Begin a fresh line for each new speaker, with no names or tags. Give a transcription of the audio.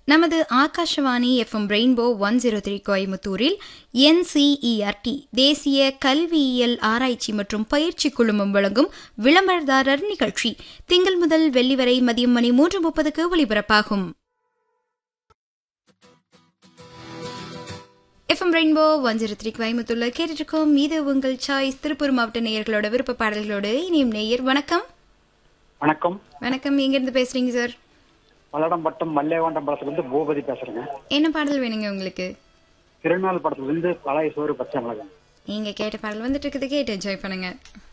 நமது Akashvani FM rainbow one zero three கோயமுத்தூரில் NCERT தேசிய கல்வியியல் ஆராய்ச்சி மற்றும் பயிற்சி குழுமம் வழங்கும் விளம்பரதாரர் நிகழ்ச்சி திங்கள் முதல் வெள்ளி வரை மதியம் மணி மூன்று முப்பதுக்கு ஒலிபரப்பாகும் FM rainbow one zero three கோயமுத்தூர்ல கேட்டுருக்கோம் இது உங்கள் சாய்ஸ் திருப்பூர் மாவட்ட நேயர்களோட விருப்ப பாடல்களோடு இனியும் நேயர் வணக்கம்
வணக்கம்
வணக்கம் எங்கிருந்து பேசுறீங்க சார்
பல்லடம்பட்டம் மல்லேவாண்டம் படத்துல இருந்து பூபதி பேசுறேங்க
என்ன பாடல் வேணுங்க உங்களுக்கு
திருநாள் படத்துல இருந்து பழைய சோறு பச்சை மிளகாய்
நீங்க கேட்ட பாடல் வந்துட்டு இருக்குது கேட்டு என்ஜாய் பண்ணுங்க